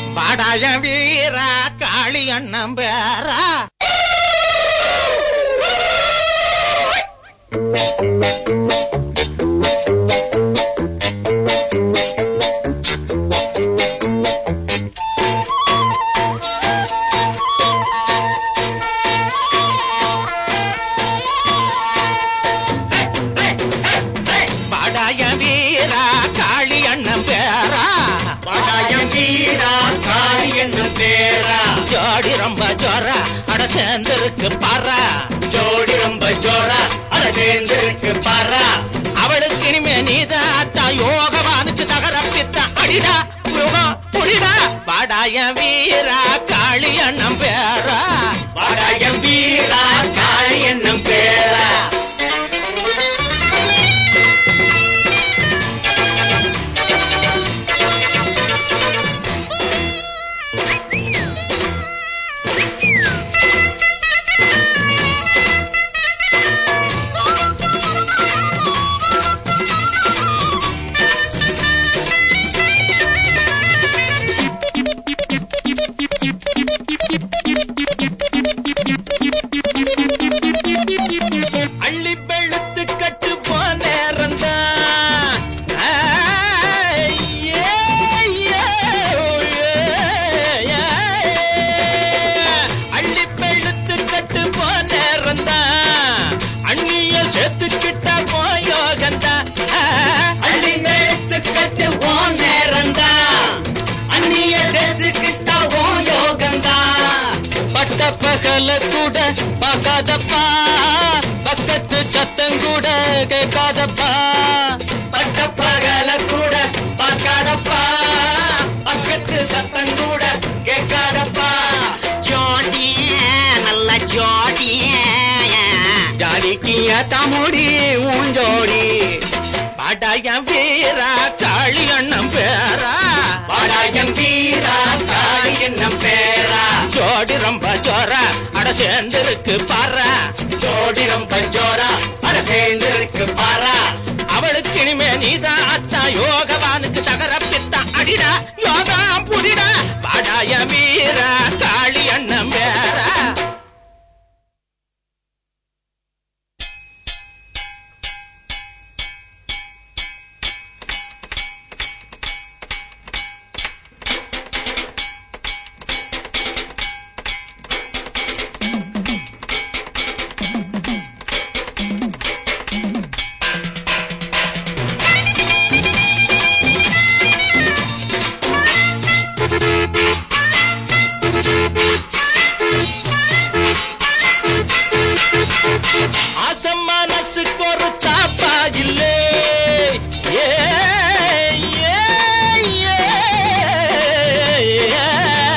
வாடாய வீரா காளி அண்ணன் பேரா வாடாய வீரா காளி அண்ணன் பேரா வாடாயம் வீரா காளி என்னும் பேரா ஜோடி ரொம்ப ஜோரா அட சேர்ந்திருக்கு பாரா ஜோடி ரொம்ப ஜோரா அட சேர்ந்திருக்கு பாரா அவளுக்கு இனிமே நீதாத்தா யோகவானுக்கு தகரப்பித்தா அடிடா யோகம் புடிடா வாடாய வீரா காளி அண்ணன் பேரா வாடாயம் வீரா காளி என்னும் பேரா அள்ளி வெளுத்து கட்டு போனேறந்தா அள்ளி வெளுத்து கட்டு போனேறந்தா அண்ணிய சேர்த்துக்கிட்ட போயோகந்தா அள்ளி மேத்து கட்டு ஓ நேரந்தா அந்நிய சேர்த்துக்கிட்டா ஓ யோகந்தா பட்ட பகல கூட பார்க்காதப்பா பக்கத்து சத்தம் கூட கேட்காதப்பா பட்ட பகல கூட பார்க்காதப்பா பக்கத்து சத்தம் கூட கேட்காதப்பா ஜோடிய நல்ல ஜோடிய ஜாலிக்கு தமுடி ஊஞ்சோடி படைய வீரா காளி அண்ணன் பேரா வாடாயம் வீரா காளி என்னும் பேரா ஜோடி ரொம்ப ஜோரா அட சேர்ந்திருக்கு பாரா ஜோடி ரொம்ப ஜோரா அட சேர்ந்திருக்கு பாரா அவளுக்கு இனிமே நீதான் அத்தா யோகவானுக்கு தகரப்பித்தா அடிடா யோகா புடிடா பாடாய வீரா காளி அண்ணன் பேரா ஆசம் மனசுக்கு ஒரு தாப்பா இல்லே ஏ, ஏ, ஏ, ஏ.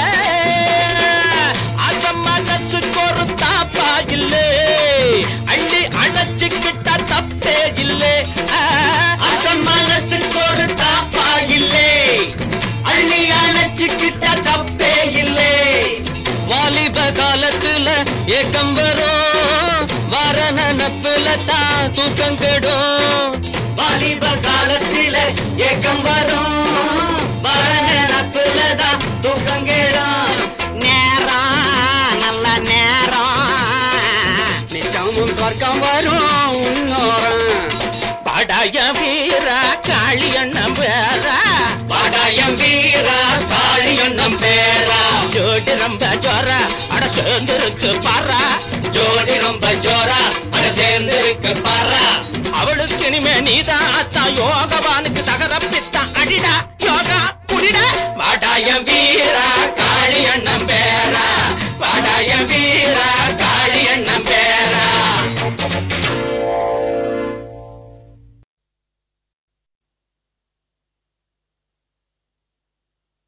ஆசம் மனசுக்கு ஒரு தாப்பா இல்லே அள்ளி அணைச்சுக்கிட்ட தப்பே இல்லே ஆ, அசம் மனசுக்கு ஒரு தாப்பா இல்லே அள்ளி அணைச்சுக்கிட்ட தப்பே இல்லே வாலிப காலத்துல ஏக்கம் வரும் வர நினப்புல தான் தூக்கம் கெடும் வாலிப காலத்தில ஏக்கம் வரும் வர நினப்புலதான் தூக்கம் கேடும் நேரம் நல்ல நேரம் நிச்சயமும் சொர்க்கம் வரும் உன்னோரம் படைய வீரா காளி அண்ணன் பேரா வாடாயம் வீரா காளி என்னும் பேரா ஜோடி ரொம்ப ஜோரா அட சேர்ந்திருக்கு பாரா ஜோடி ரொம்ப ஜோரா அட சேர்ந்திருக்கு பாரா அவளுக்கு இனிமே நீதான் அத்தா யோகவானுக்கு தகரப்பித்தா அடிடா யோகா புடிடா வாடாயம்